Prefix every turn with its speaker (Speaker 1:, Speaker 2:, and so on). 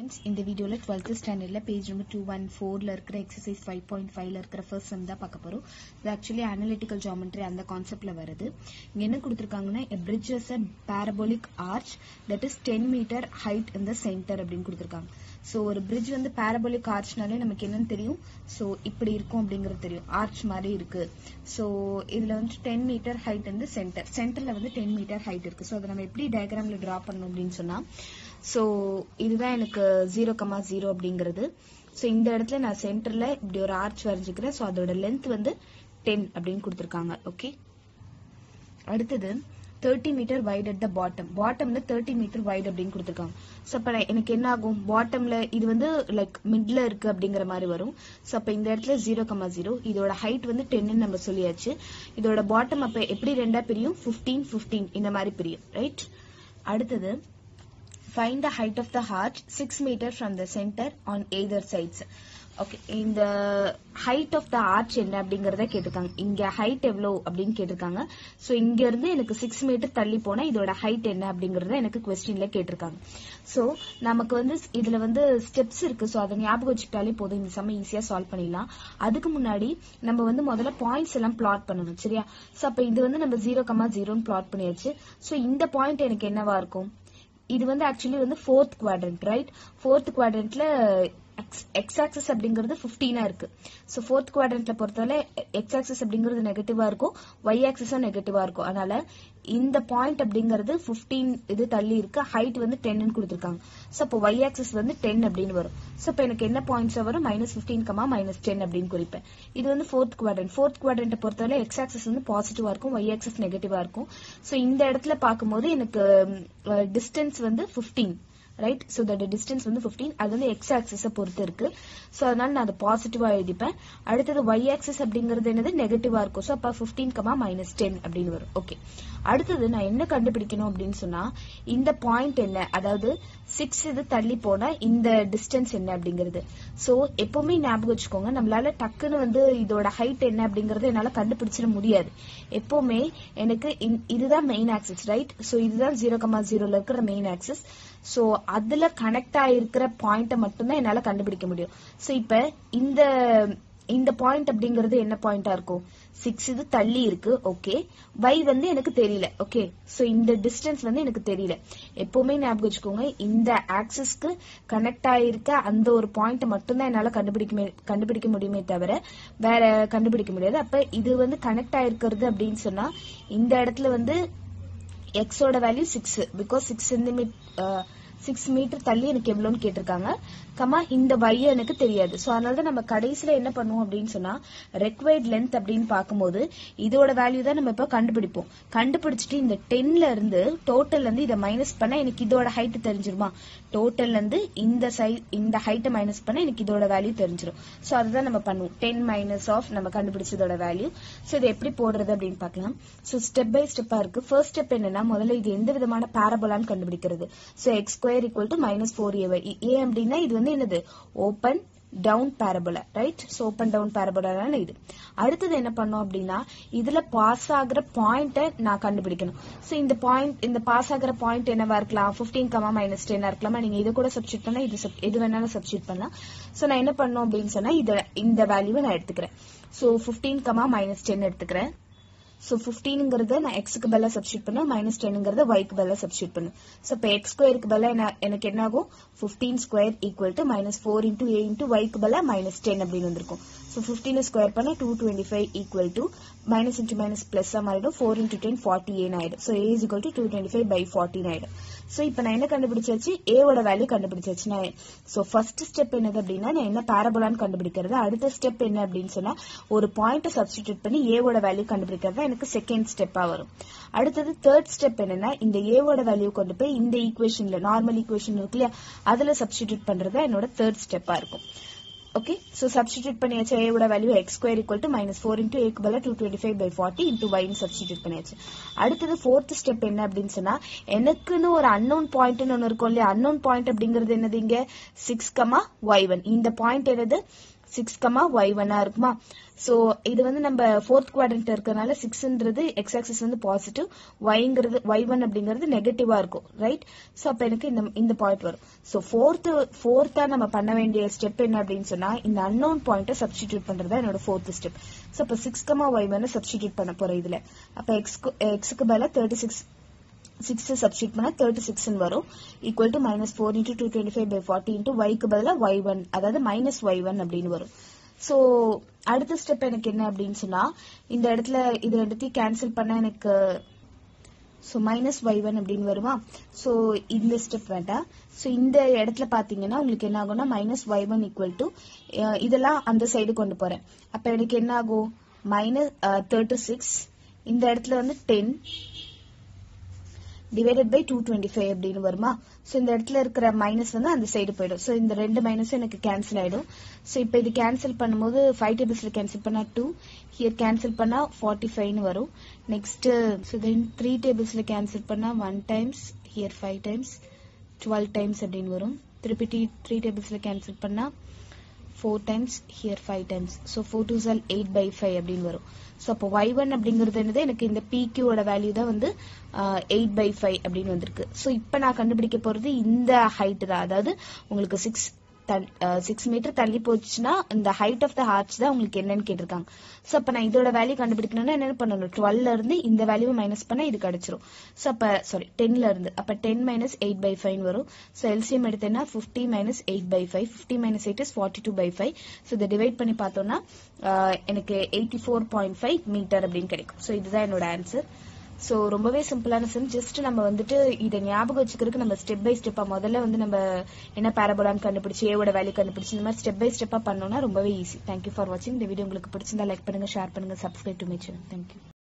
Speaker 1: friends இந்த வீடியோவில் twelfth ஸ்டாண்டர்டில் பேஜ் நம்பர் டூ ஒன் ஃபோரில் இருக்கிற எக்ஸசைஸ் ஃபைவ் பாயிண்ட் ஃபைவ்ல இருக்கிற ஃபர்ஸ்ட் சம் தான் பார்க்க போகிறோம் இது ஆக்சுவலி அனலிட்டிக்கல் ஜாமெட்ரி அந்த கான்செப்டில் வருது இங்கே என்ன கொடுத்துருக்காங்கன்னா a bridge is a parabolic arch that is ten metre height in the centre அப்படின்னு கொடுத்துருக்காங்க ஸோ ஒரு பிரிட்ஜ் வந்து பேரபோலிக் ஆர்ச்னாலே நமக்கு என்னன்னு தெரியும் ஸோ இப்படி இருக்கும் அப்படிங்கிறது தெரியும் ஆர்ச் மாதிரி இருக்கு ஸோ இதில் வந்து டென் மீட்டர் ஹைட் வந்து சென்டர் சென்டரில் வந்து டென் மீட்டர் ஹைட் இருக்கு ஸோ அதை நம்ம எப்படி டயக்ராமில் ட்ரா பண்ணணும் அப்படின்னு சொன்னால் ஸோ இதுதான் எனக்கு ஜீரோ கமா ஜீரோ அப்படிங்கிறது ஸோ இந்த இடத்துல நான் சென்டரில் இப்படி ஒரு ஆர்ச் வரைஞ்சிக்கிறேன் ஸோ அதோட லென்த் வந்து டென் அப்படின்னு கொடுத்துருக்காங்க ஓகே அடுத்தது thirty metre wide at the bottom பாட்டம்ல தேர்ட்டி மீட்டர் வைட் அப்படின்னு கொடுத்துருக்காங்க ஸோ அப்போ எனக்கு என்ன ஆகும் பாட்டம்ல இது வந்து லைக் மிட்ல இருக்கு அப்படிங்கிற மாதிரி வரும் ஸோ அப்போ இந்த இடத்துல ஜீரோ கமா ஜீரோ இதோட ஹைட் வந்து டென்னு நம்ம சொல்லியாச்சு இதோட பாட்டம் அப்போ எப்படி ரெண்டா பிரியும் ஃபிஃப்டீன் ஃபிஃப்டீன் இந்த மாதிரி பிரியும் ரைட் அடுத்தது find the height of the arch 6 meter from the center on either sides okay இந்த ஹைட் ஆஃப் த ஆர்ச் என்ன அப்படிங்கறத கேட்டிருக்காங்க இங்க ஹைட் எவ்வளோ அப்படின்னு கேட்டிருக்காங்க ஸோ இங்க இருந்து எனக்கு சிக்ஸ் மீட்டர் தள்ளி போனா இதோட ஹைட் என்ன அப்படிங்கறத எனக்கு கொஸ்டின்ல கேட்டிருக்காங்க ஸோ நமக்கு வந்து இதுல வந்து ஸ்டெப்ஸ் இருக்கு ஸோ அதை ஞாபகம் வச்சுக்கிட்டாலே போதும் இந்த சமயம் ஈஸியா சால்வ் பண்ணிடலாம் அதுக்கு முன்னாடி நம்ம வந்து முதல்ல பாயிண்ட்ஸ் எல்லாம் பிளாட் பண்ணணும் சரியா ஸோ அப்ப இது வந்து நம்ம ஜீரோ கமா ஜீரோன்னு பிளாட் பண்ணியாச்சு ஸோ இந்த பாயிண்ட் எனக்கு என்னவா இருக்கும் இது வந்து ஆக்சுவலி வந்து ஃபோர்த் குவாட்ரண்ட் ரைட் ஃபோர்த் குவாட்ரண்ட்ல எக்ஸ் ஆக்சஸ் அப்படிங்கிறது ஃபிஃப்டீனா இருக்கு ஸோ ஃபோர்த் குவாட்ரண்ட்ல பொறுத்தவரை எக்ஸ் ஆக்சஸ் அப்படிங்கிறது நெகட்டிவா இருக்கும் ஒய் ஆக்சஸும் நெகட்டிவா இருக்கும் அதனால இந்த பாயிண்ட் அப்படிங்கிறது ஃபிஃப்டீன் இது தள்ளி இருக்கு ஹைட் வந்து டென்னு கொடுத்துருக்காங்க ஸோ அப்போ ஒய் ஆக்சஸ் வந்து டென் அப்படின்னு வரும் ஸோ இப்போ எனக்கு என்ன பாயிண்ட்ஸ் வரும் minus fifteen comma minus ten அப்படின்னு குறிப்பேன் இது வந்து ஃபோர்த் குவாட்ரண்ட் ஃபோர்த் குவாட்ரண்ட்டை பொறுத்தவரை எக்ஸ் ஆக்சஸ் வந்து பாசிட்டிவா இருக்கும் ஒய் ஆக்சஸ் நெகட்டிவா இருக்கும் ஸோ இந்த இடத்துல பார்க்கும்போது எனக்கு டிஸ்டன்ஸ் வந்து fifteen right so that distance வந்து ஃபிஃப்டீன் அது வந்து எக்ஸ் ஆக்சஸை பொறுத்து இருக்கு ஸோ அதனால நான் அதை பாசிட்டிவா எழுதிப்பேன் அடுத்தது ஒய் ஆக்சஸ் அப்படிங்கிறது என்னது நெகட்டிவா இருக்கும் ஸோ அப்போ ஃபிஃப்டீன் கமா மைனஸ் டென் அப்படின்னு வரும் ஓகே அடுத்தது நான் என்ன கண்டுபிடிக்கணும் அப்படின்னு சொன்னா இந்த பாயிண்ட் என்ன அதாவது சிக்ஸ் இது தள்ளி போனா இந்த டிஸ்டன்ஸ் என்ன அப்படிங்கிறது ஸோ எப்பவுமே ஞாபகம் வச்சுக்கோங்க நம்மளால டக்குன்னு வந்து இதோட ஹைட் என்ன அப்படிங்கறது என்னால கண்டுபிடிச்சிட முடியாது எப்பவுமே எனக்கு இதுதான் மெயின் ஆக்சஸ் ரைட் ஸோ இதுதான் ஜீரோ கமா ஜீரோல இருக்கிற மெயின் ஆக்சஸ் ஸோ அதுல கனெக்ட் ஆயிருக்கிற பாயிண்ட மட்டும்தான் என்னால கண்டுபிடிக்க முடியும் ஸோ இப்ப இந்த இந்த பாயிண்ட் அப்படிங்கிறது என்ன பாயிண்டா இருக்கும் சிக்ஸ் இது தள்ளி இருக்கு ஓகே y வந்து எனக்கு தெரியல ஓகே சோ இந்த டிஸ்டன்ஸ் வந்து எனக்கு தெரியல எப்பவுமே ஞாபகம் வச்சுக்கோங்க இந்த ஆக்சிஸ்க்கு கனெக்ட் ஆயிருக்க அந்த ஒரு பாயிண்ட் மட்டும்தான் என்னால கண்டுபிடிக்க கண்டுபிடிக்க முடியுமே தவிர வேற கண்டுபிடிக்க முடியாது அப்ப இது வந்து கனெக்ட் ஆயிருக்கிறது அப்படின்னு சொன்னா இந்த இடத்துல வந்து எக்ஸோட value six because six centimetre six metre தள்ளி எனக்கு எவ்வளோன்னு கேட்டிருக்காங்க கமா இந்த வைய எனக்கு தெரியாது ஸோ அதனால தான் நம்ம கடைசியில் என்ன பண்ணுவோம் அப்படின்னு சொன்னா ரெக்வைர்ட் லென்த் அப்படின்னு பார்க்கும்போது இதோட வேல்யூ தான் நம்ம இப்போ கண்டுபிடிப்போம் கண்டுபிடிச்சிட்டு இந்த டென்ல இருந்து டோட்டல்ல இருந்து இதை மைனஸ் பண்ண எனக்கு இதோட ஹைட் தெரிஞ்சிருமா டோட்டல்ல இருந்து இந்த சை இந்த ஹைட்டை மைனஸ் பண்ண எனக்கு இதோட வேல்யூ தெரிஞ்சிடும் ஸோ அதுதான் நம்ம பண்ணுவோம் டென் மைனஸ் ஆஃப் நம்ம கண்டுபிடிச்சதோட வேல்யூ ஸோ இது எப்படி போடுறது அப்படின்னு பார்க்கலாம் ஸோ ஸ்டெப் பை ஸ்டெப்பா இருக்கு ஃபர்ஸ்ட் ஸ்டெப் என்னன்னா முதல்ல இது எந்த விதமான பேரபோலான்னு கண்டுபிடிக்கிறது so X square equal to minus four A A அப்படின்னா இது வந்து என்னது open down parabola right so open down பேரபோலான இது அடுத்தது என்ன பண்ணோம் அப்படின்னா இதுல பாஸ் ஆகுற பாயிண்ட்டை நான் கண்டுபிடிக்கணும் ஸோ இந்த பாயிண்ட் இந்த பாஸ் ஆகுற பாயிண்ட் என்னவா இருக்கலாம் பிப்டீன் கமா மைனஸ் டென்னா இருக்கலாமா நீங்க இதை கூட சப்ஸ்டியூட் பண்ணலாம் இது எது வேணாலும் சப்ஸ்டியூட் பண்ணலாம் ஸோ நான் என்ன பண்ணோம் அப்படின்னு சொன்னா இத இந்த வேல்யூவை நான் எடுத்துக்கிறேன் so fifteen comma minus ten எடுத்துக்கிறேன் ஸோ ஃபிஃப்டீனுங்கிறத நான் எக்ஸுக்கு பதிலாக சப்ஸ்டியூட் பண்ணேன் மைனஸ் டென்னுங்கிறத ஒய்க்கு பதிலாக சப்ஸ்டியூட் பண்ணேன் ஸோ இப்போ எக்ஸ் ஸ்கொயருக்கு பதிலாக எனக்கு என்ன ஆகும் fifteen square equal to minus four into A into ஒய்க்கு பதிலாக மைனஸ் டென் அப்படின்னு வந்திருக்கும் ஸோ ஃபிஃப்டீன் ஸ்கொயர் பண்ண two twenty five equal to minus into minus plus மாறிடும் ஃபோர் இன்டூ டென் ஃபார்ட்டி ஏன் ஆயிடும் so A is equal to two twenty five by ஃபார்ட்டின் ஆயிடும் ஸோ இப்போ நான் என்ன கண்டுபிடிச்சாச்சு ஏவோட வேல்யூ கண்டுபிடிச்சாச்சு நான் ஸோ ஃபர்ஸ்ட் ஸ்டெப் என்னது அப்படின்னா நான் என்ன பேரபோலான்னு கண்டுபிடிக்கிறது அடுத்த ஸ்டெப் என்ன அப்படின்னு சொன்னா ஒரு பாயிண்ட்டை சப்ஸ்டியூட் பண்ணி ஏவோட வேல்யூ கண்டுபிடிக்கிறது எனக்கு செகண்ட் ஸ்டெப்பா வரும் அடுத்தது தேர்ட் ஸ்டெப் என்னன்னா இந்த ஏவோட வேல்யூ கொண்டு போய் இந்த ஈக்குவேஷன்ல நார்மல் ஈக்குவேஷன் இருக்கு இல்லையா அதுல சப்ஸ்டியூட் பண்றது என்னோட தேர்ட் ஸ்டெப்பா இருக்கும் ஓகே ஸோ சப்ஸ்டியூட் பண்ணியாச்சு ஏவோட value X square equal to minus four into ஏக்கு பதிலாக two twenty five by forty into ஒய்னு சப்ஸ்டியூட் பண்ணியாச்சு அடுத்தது ஃபோர்த் ஸ்டெப் என்ன அப்படின்னு சொன்னா எனக்குன்னு ஒரு அன்னோன் பாயிண்ட்னு ஒன்று இருக்கும் இல்லையா அன்னோன் பாயிண்ட் அப்படிங்கிறது என்னது இங்க சிக்ஸ் கமா ஒய் ஒன் இந்த பாயிண்ட் என்னது சிக்ஸ் கமா ஒய் ஒன்னா இருக்குமா சோ இது வந்து நம்ம ஃபோர்த் குவாட்ரண்ட் இருக்கறனால சிக்ஸ்ன்றது எக்ஸ் ஆக்சிஸ் வந்து பாசிட்டிவ் ஒய்ங்கிறது ஒய் ஒன் அப்படிங்கிறது நெகட்டிவா இருக்கும் ரைட் சோ அப்ப எனக்கு இந்த இந்த பாயிண்ட் வரும் சோ ஃபோர்த் ஃபோர்த்தா நம்ம பண்ண வேண்டிய ஸ்டெப் என்ன அப்படின்னு சொன்னா இந்த அன்னோன் பாயிண்ட்டை சப்ஸ்டிடியூட் பண்றதா என்னோட ஃபோர்த் ஸ்டெப் சோ அப்ப சிக்ஸ் கமா ஒய் ஒன்னு சப்ஸ்டிடியூட் பண்ண போறேன் இதுல அப்ப எக்ஸ்க்கு எக்ஸுக்கு பதிலா தேர்ட்டி சிக்ஸ் சிக்ஸ் சப்ஸ்டியூட் பண்ணா தேர்ட்டி சிக்ஸ் வரும் equal to minus four into two twenty five by forty into ஒய்க்கு பதிலாக ஒய் ஒன் அதாவது மைனஸ் ஒய் ஒன் அப்படின்னு வரும் ஸோ அடுத்த ஸ்டெப் எனக்கு என்ன அப்படின்னு சொன்னா இந்த இடத்துல இது ரெண்டுத்தையும் கேன்சல் பண்ண எனக்கு ஸோ மைனஸ் ஒய் ஒன் அப்படின்னு வருமா ஸோ இந்த ஸ்டெப் வேண்டாம் ஸோ இந்த இடத்துல பார்த்தீங்கன்னா உங்களுக்கு என்ன ஆகும்னா minus Y one equal to இதெல்லாம் அந்த சைடு கொண்டு போறேன் அப்போ எனக்கு என்ன ஆகும் மைனஸ் தேர்ட்டி சிக்ஸ் இந்த இடத்துல வந்து ten divided by two twenty five அப்படின்னு வருமா ஸோ இந்த இடத்துல இருக்கிற மைனஸ் வந்து அந்த சைடு போயிடும் ஸோ இந்த ரெண்டு மைனஸும் எனக்கு கேன்சல் ஆயிடும் ஸோ இப்போ இது கேன்சல் பண்ணும்போது ஃபைவ் டேபிள்ஸ்ல கேன்சல் பண்ணா டூ ஹியர் கேன்சல் பண்ணா ஃபார்ட்டி ஃபைவ்னு வரும் நெக்ஸ்ட் ஸோ தென் த்ரீ டேபிள்ஸ்ல கேன்சல் பண்ணா one times here five times twelve times அப்படின்னு வரும் திருப்பி த்ரீ த்ரீ டேபிள்ஸ்ல கேன்சல் பண்ணா four times here five times so four two சால் எயிட் பை ஃபைவ் அப்படின்னு வரும் ஸோ அப்போ ஒய் ஒன் அப்படிங்கிறது என்னது எனக்கு இந்த பிக்யூவோட வேல்யூ தான் வந்து எயிட் பை ஃபைவ் அப்படின்னு வந்திருக்கு ஸோ இப்போ நான் கண்டுபிடிக்க போறது இந்த ஹைட் தான் அதாவது உங்களுக்கு சிக்ஸ் சிக்ஸ் மீட்டர் தள்ளி போச்சுன்னா இந்த ஹைட் ஆஃப் த ஹார்ச் தான் உங்களுக்கு என்னன்னு கேட்டிருக்காங்க ஸோ அப்போ நான் இதோட வேல்யூ கண்டுபிடிக்கணும்னா என்ன பண்ணணும் டுவெல்ல இருந்து இந்த வேல்யூ மைனஸ் பண்ணா இது கிடைச்சிரும் ஸோ அப்போ சாரி டென்ல இருந்து அப்போ ten minus eight by five வரும் ஸோ எல்சிஎம் எடுத்தேன்னா fifty minus eight by five fifty minus eight is forty two by five so இதை டிவைட் பண்ணி பார்த்தோம்னா எனக்கு eighty four point five metre அப்படின்னு கிடைக்கும் ஸோ இதுதான் என்னோட ஆன்சர் ஸோ ரொம்பவே சிம்பிளான சம் ஜஸ்ட் நம்ம வந்துட்டு இதை ஞாபகம் வச்சுக்கிறதுக்கு நம்ம ஸ்டெப் பை ஸ்டெப்பா முதல்ல வந்து நம்ம என்ன பேரபோலான்னு கண்டுபிடிச்சு ஏவோட வேல்யூ கண்டுபிடிச்சு இந்த மாதிரி ஸ்டெப் பை ஸ்டெப்பா பண்ணோம்னா ரொம்பவே ஈஸி தேங்க்யூ ஃபார் வாட்சிங் இந்த வீடியோ உங்களுக்கு பிடிச்சிருந்தா லைக் பண்ணுங்க ஷேர் பண்ணுங்க subscribe to my channel thank you